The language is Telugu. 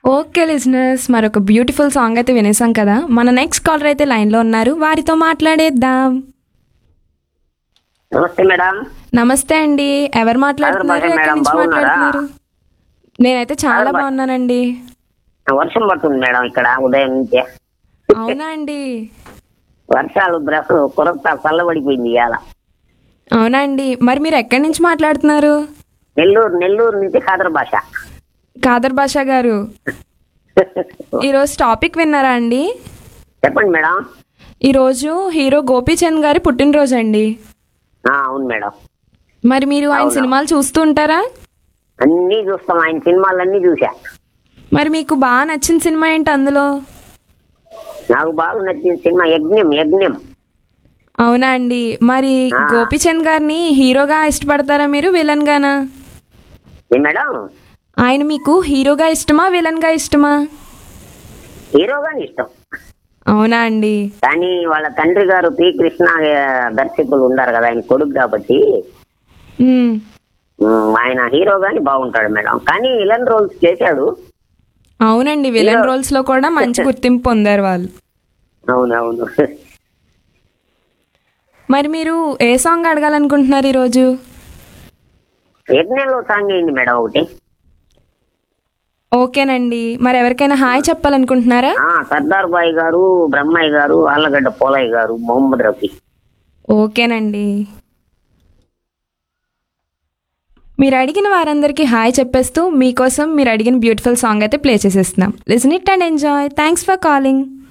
ఓకే లిజనర్స్ మరొక బ్యూటిఫుల్ సాంగ్ అయితే వినేసాం కదా మన నెక్స్ట్ కాలర్ అయితే లైన్లో ఉన్నారు వారితో మాట్లాడేద్దాం నమస్తే మేడం నమస్తే అండి ఎవరు మాట్లాడుతున్నారు మేడం, ఎక్కడి నుంచి బాగున్నారా? మాట్లాడుతున్నారు నేనైతే చాలా బా- బాగున్నానండి వర్షం పడుతుంది మేడం ఇక్కడ ఉదయం నుంచే అవునా అండి వర్షాలు బ్రష్ కొరత చల్లబడిపోయింది ఇవాళ అవునా అండి మరి మీరు ఎక్కడి నుంచి మాట్లాడుతున్నారు నెల్లూరు నెల్లూరు నుంచి ఖాదర్ భాష కాదర్ బాషా గారు ఈరోజు టాపిక్ విన్నారా అండి చెప్పండి మేడం ఈరోజు హీరో గోపీచంద్ గారి పుట్టినరోజు అండి ఆ, అవును మేడం మరి మీరు ఆయన అవునా. సినిమాలు చూస్తూ ఉంటారా అన్నీ చూస్తాం ఆయన సినిమాలన్నీ చూసా మరి మీకు బాగా నచ్చిన సినిమా ఏంటి అందులో నాకు బాగా నచ్చిన సినిమా యజ్ఞం యజ్ఞం అవునా అండి మరి ఆ. గోపీచంద్ గారిని హీరోగా ఇష్టపడతారా మీరు విలన్ గానా ఏ మేడం ఆయన మీకు హీరోగా ఇష్టమా విలన్ గా ఇష్టమా హీరోగాని ఇష్టం అవునా అండి కానీ వాళ్ళ తండ్రి గారు పి కృష్ణ ఆ, దర్శకులు ఉన్నారు కదా ఆయన కొడుకు కాబట్టి ఉమ్, ఉమ్, ఆయన హీరో గాని బాగుంటాడు మేడం కానీ విలన్ రోల్స్ చేశాడు అవునండి విలన్ హీరో. రోల్స్ లో కూడా మంచి గుర్తింపు పొందారు వాళ్ళు అవునవును మరి మీరు ఏ సాంగ్ అడగాలనుకుంటున్నారు ఈరోజు యజ్ఞంలో సాంగ్ అయింది మేడం ఒకటి ఓకేనండి మరి ఎవరికైనా హాయ్ చెప్పాలనుకుంటున్నారా ఆ సర్దార్ బాయ్ గారు బ్రహ్మయ్య గారు ఆళ్ళగడ్డ పోలయ్య గారు మొహమ్మద్ రఫీ ఓకేనండి మీరు అడిగిన వారందరికీ హాయ్ చెప్పేస్తూ మీకోసం మీరు అడిగిన బ్యూటిఫుల్ సాంగ్ అయితే ప్లే చేసేస్తున్నాం listen it and enjoy thanks for calling